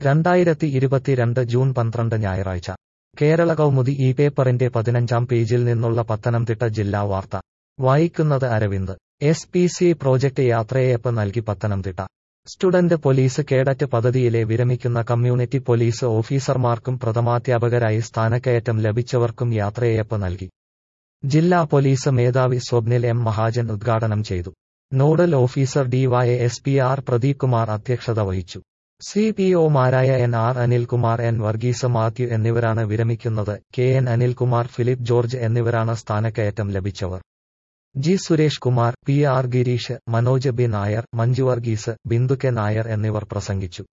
രണ്ടായിരത്തി ഇരുപത്തിരണ്ട് ജൂൺ പന്ത്രണ്ട് ഞായറാഴ്ച കേരള കൗമുദി ഈ പേപ്പറിന്റെ പതിനഞ്ചാം പേജിൽ നിന്നുള്ള പത്തനംതിട്ട ജില്ലാ വാർത്ത വായിക്കുന്നത് Aravind S P C project യാത്രയയപ്പ് നൽകി പത്തനംതിട്ട സ്റ്റുഡന്റ് പോലീസ് കേഡറ്റ് പദ്ധതിയിലെ വിരമിക്കുന്ന കമ്മ്യൂണിറ്റി പോലീസ് ഓഫീസർമാർക്കും പ്രഥമാധ്യാപകരായി സ്ഥാനക്കയറ്റം ലഭിച്ചവർക്കും യാത്രയയപ്പ് നൽകി ജില്ലാ പോലീസ് മേധാവി സ്വപ്നിൽ എം മഹാജൻ ഉദ്ഘാടനം ചെയ്തു nodal officer DY S P R Pradeep Kumar അധ്യക്ഷത വഹിച്ചു സി പി ഒമാരായ N R Anilkumar N Varghese Mathew എന്നിവരാണ് വിരമിക്കുന്നത് കെ എൻ അനിൽകുമാർ ഫിലിപ്പ് ജോർജ് എന്നിവരാണ് സ്ഥാനക്കയറ്റം ലഭിച്ചവർ G Suresh Kumar P R Girish Manoj B Nair Manju Varghese Bindu K Nair എന്നിവർ പ്രസംഗിച്ചു